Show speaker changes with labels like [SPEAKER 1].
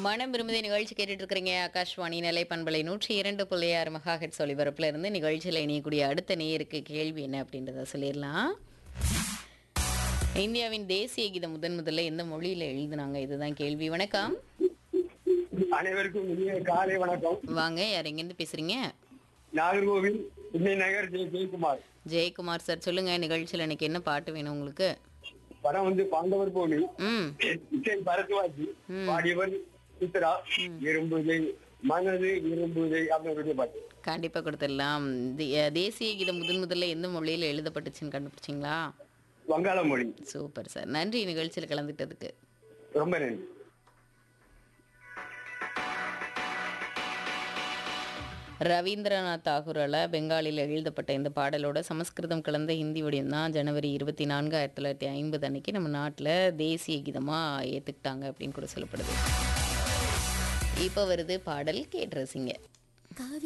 [SPEAKER 1] மனம் விரும்புதை நிகழ்ச்சி கேட்டுட்டு இருக்கிறீங்க ஆகாஷ்வாணி நிலை பண்பலை நூற்றி இரண்டு புள்ளி ஆறு மெகா ஹெட் ஒலிபரப்புல இருந்து நிகழ்ச்சியில் இணையக்கூடிய அடுத்த நேருக்கு கேள்வி என்ன அப்படின்றத சொல்லிடலாம் இந்தியாவின் தேசிய கீதம் முதன் முதல்ல எந்த மொழியில எழுதுனாங்க இதுதான் கேள்வி வணக்கம்
[SPEAKER 2] அனைவருக்கும் இனிய காலை வணக்கம்
[SPEAKER 1] வாங்க யார் எங்கேருந்து பேசுறீங்க
[SPEAKER 2] நாகர்கோவில் இன்னை நகர் ஜெய ஜெயக்குமார்
[SPEAKER 1] ஜெயக்குமார் சார் சொல்லுங்க நிகழ்ச்சியில் எனக்கு என்ன பாட்டு வேணும் உங்களுக்கு
[SPEAKER 2] படம் வந்து பாண்டவர் பூமி
[SPEAKER 1] ம்
[SPEAKER 2] இசை பரத்வாஜி பாடியவர் சித்ரா இரும்புதை மனது இரும்புதை அப்படின்னு பாட்டு
[SPEAKER 1] கண்டிப்பா கொடுத்துடலாம் தே- தேசிய கீதம் முதன் முதல்ல எந்த மொழியில எழுதப்பட்டுச்சுன்னு கண்டுபிடிச்சிங்களா
[SPEAKER 2] வங்காள மொழி
[SPEAKER 1] சூப்பர் சார் நன்றி நிகழ்ச்சியில் கலந்துட்டதுக்கு
[SPEAKER 2] ரொம்ப நன்றி
[SPEAKER 1] ரவீந்திரநாத் தாகூரால் பெங்காலியில் எழுதப்பட்ட இந்த பாடலோட சமஸ்கிருதம் கலந்த ஹிந்தி வடிவம் தான் ஜனவரி இருபத்தி நான்கு ஆயிரத்தி தொள்ளாயிரத்தி ஐம்பது அன்னைக்கு நம்ம நாட்டில் தேசிய கீதமாக ஏற்றுக்கிட்டாங்க அப்படின்னு கூட சொல்லப்படுது இப்போ வருது பாடல் கேட்டு ரசிங்க